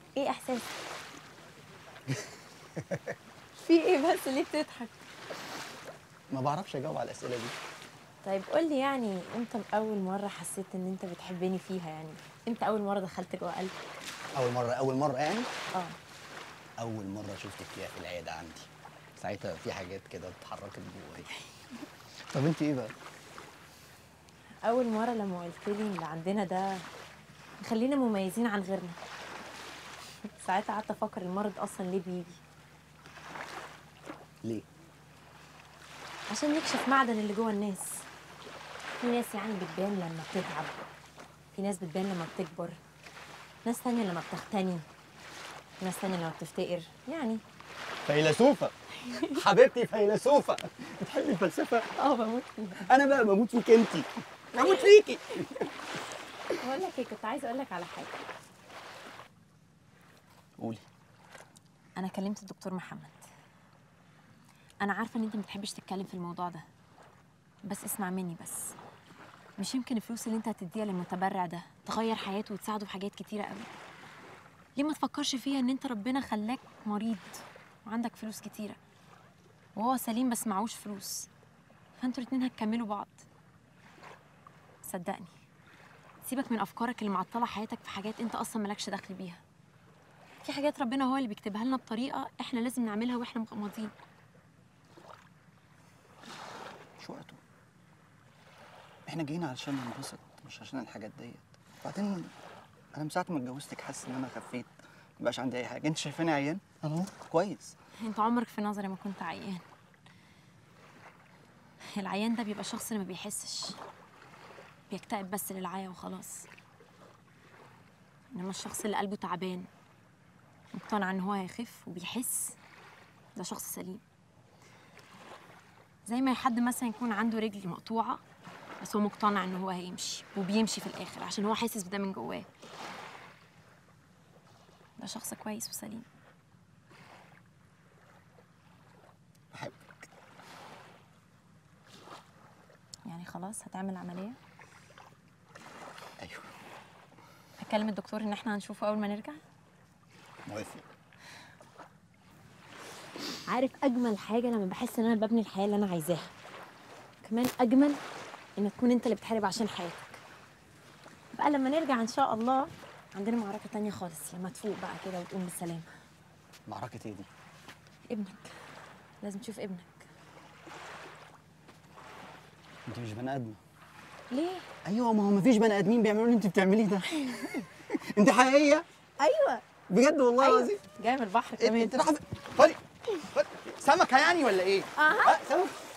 ايه احساسك في ايه بس ليه بتضحك ما بعرفش اجاوب على الاسئله دي طيب قول لي يعني امتى اول مره حسيت ان انت بتحبني فيها يعني امتى اول مره دخلت جوه قلبي اول مره اول مره يعني اه اول مره شفتك فيها في العياده عندي ساعتها في حاجات كده اتحركت جوايا طب انت ايه بقى اول مره لما قلت لي اللي عندنا ده خلينا مميزين عن غيرنا ساعتها قعدت افكر المرض اصلا ليه بيجي ليه عشان يكشف معدن اللي جوه الناس في ناس يعني بتبان لما بتتعب في ناس بتبان لما بتكبر ناس تانية لما بتغتني ناس تانية لما بتفتقر يعني فيلسوفه حبيبتي فيلسوفه بتحبي الفلسفه اه بموت فيها انا بقى بموت فيك انت بموت فيكي بقول لك ايه كنت عايزه اقول لك على حاجه قولي انا كلمت الدكتور محمد انا عارفه ان انت ما بتحبش تتكلم في الموضوع ده بس اسمع مني بس مش يمكن الفلوس اللي انت هتديها للمتبرع ده تغير حياته وتساعده في حاجات كتيره قوي ليه ما تفكرش فيها ان انت ربنا خلاك مريض وعندك فلوس كتيره وهو سليم بس معهوش فلوس فانتوا الاتنين هتكملوا بعض صدقني سيبك من افكارك اللي معطله حياتك في حاجات انت اصلا مالكش دخل بيها في حاجات ربنا هو اللي بيكتبها لنا بطريقه احنا لازم نعملها واحنا مغمضين مش وقته احنا جايين علشان ننبسط مش عشان الحاجات ديت بعدين انا من ساعه ما اتجوزتك حاسس ان انا خفيت مبقاش عندي اي حاجه انت شايفاني عيان انا اهو كويس انت عمرك في نظري ما كنت عيان العيان ده بيبقى شخص اللي ما بيحسش بيكتئب بس للعيا وخلاص انما الشخص اللي قلبه تعبان مقتنع ان هو هيخف وبيحس ده شخص سليم زي ما حد مثلا يكون عنده رجل مقطوعه بس هو مقتنع ان هو هيمشي وبيمشي في الاخر عشان هو حاسس بده من جواه ده شخص كويس وسليم بحبك يعني خلاص هتعمل عملية ايوه هكلم الدكتور ان احنا هنشوفه اول ما نرجع موافق عارف اجمل حاجة لما بحس ان انا ببني الحياة اللي انا عايزاها كمان اجمل ان تكون انت اللي بتحارب عشان حياتك بقى لما نرجع ان شاء الله عندنا معركة تانية خالص لما تفوق بقى كده وتقوم بالسلامة معركه ايه دي ابنك لازم تشوف ابنك انت مش بني ادمه ليه ايوه ما هو مفيش بني ادمين بيعملوا اللي انت بتعمليه ده انت حقيقيه ايوه بجد والله ايوه العظيم جاي من البحر انت كمان انت رايحه فين؟ خدي خدي. سمكه يعني ولا ايه؟ أها. أه سمكه